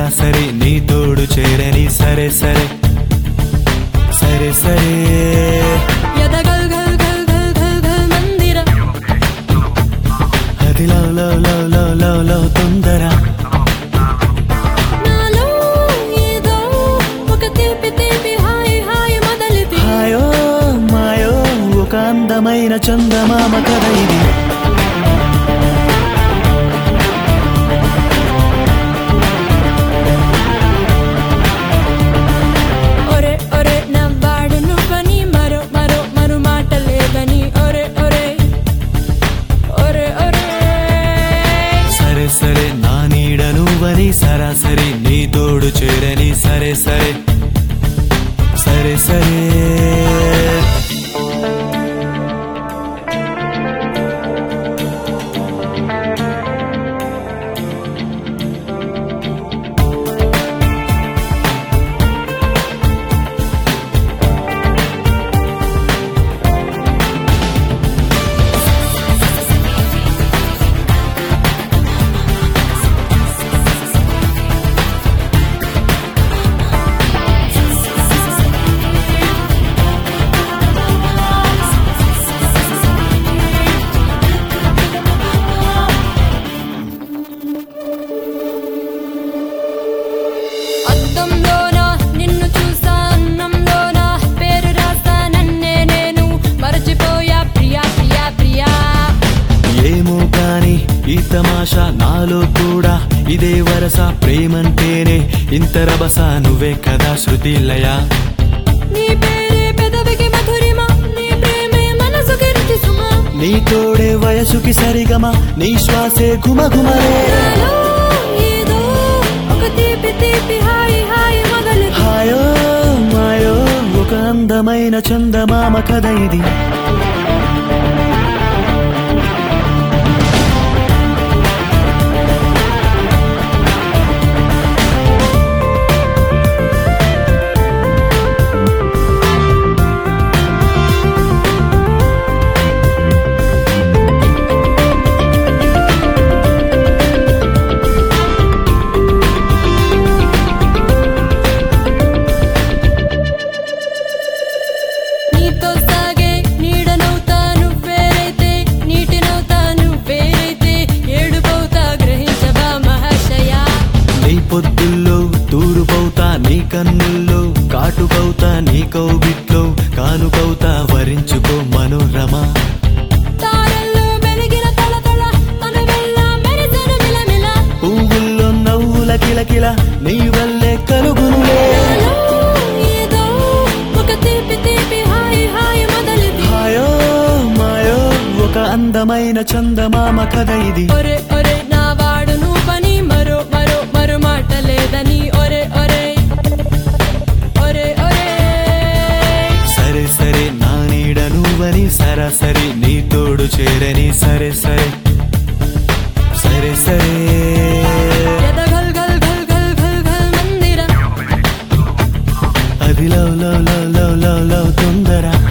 సరాసరి నీ తోడు చేరని సరే సరే సరే సరే ఎదగల్ గల్ గల్ గల్ గల్ గల్ మందిర అది love love love love love love తొందర నాలో ఏదో ఒక తీపి తీపి హాయి హాయి మొదలిది హాయో మాయో ఒక అందమైన చందమామ కథ ఇది ఒరే ఒరే నవ్వాడు నువ్వని మరో మరో మరో మాట లేదని ఒరే ఒరే ఒరే ఒరే సరే సరే నా నీడ నువ్వని సరాసరి నీ తోడు చేరని సరే సరే సరే సరే అద్దంలోన నిన్ను చూసా అన్నంలోన పేరు రాసా నన్నే నేను మరచిపోయా ప్రియా ప్రియా ప్రియా ఏమో కాని ఈ తమాషా నాలో కూడా ఇదే వరస ప్రేమంటేనే ఇంత రభస నువ్వే కదా శృతి లయ నీ పేరే పెదవికి మధురిమ నీ ప్రేమే మనసుకి రుచి సుమ నీ తోడే వయసుకి సరిగమ నీ శ్వాసే ఘుమఘుమరే నాలో ఏదో ఒక తీపి తీపి హాయి హాయి మొదలు హాయో మాయో ఒక అందమైన చందమామ కథ ఇది నీతో సాగే నీడనవుతాను వేరైతే నీటినవుతాను వేరైతే ఏడుపవుతా గ్రహించవా మహాశయా నీ పొద్దుల్లో తూరుపవుతా నీ కన్నుల్లో కాటుకవుతా నీ కౌగిట్లో కానుకవుతా వరించుకో మనోరమ తారల్లో వెలిగిన తలతల తన వెళ్ళ మెరిసెను మిలమిల పువ్వుల్లో నవ్వుల కిలకిల నీ వల్లే కలుగునులే నాలో ఏదో ఒక తీపి తీపి హాయి హాయి మొదలిది హాయో మాయో ఒక అందమైన చందమామ కథ ఇది ఒరే ఒరే నా వాడు నువ్వని మరో మరో మరో మాట లేదని ఒరే ఒరే ఒరే ఒరే సరే సరే నా నీడ నువ్వని సరాసరి నీ తోడు చేరని సరే సరే సరే సరే ఎదగల్ గల్ గల్ గల్ గల్ గల్ మందిర అది love love love love love love తొందర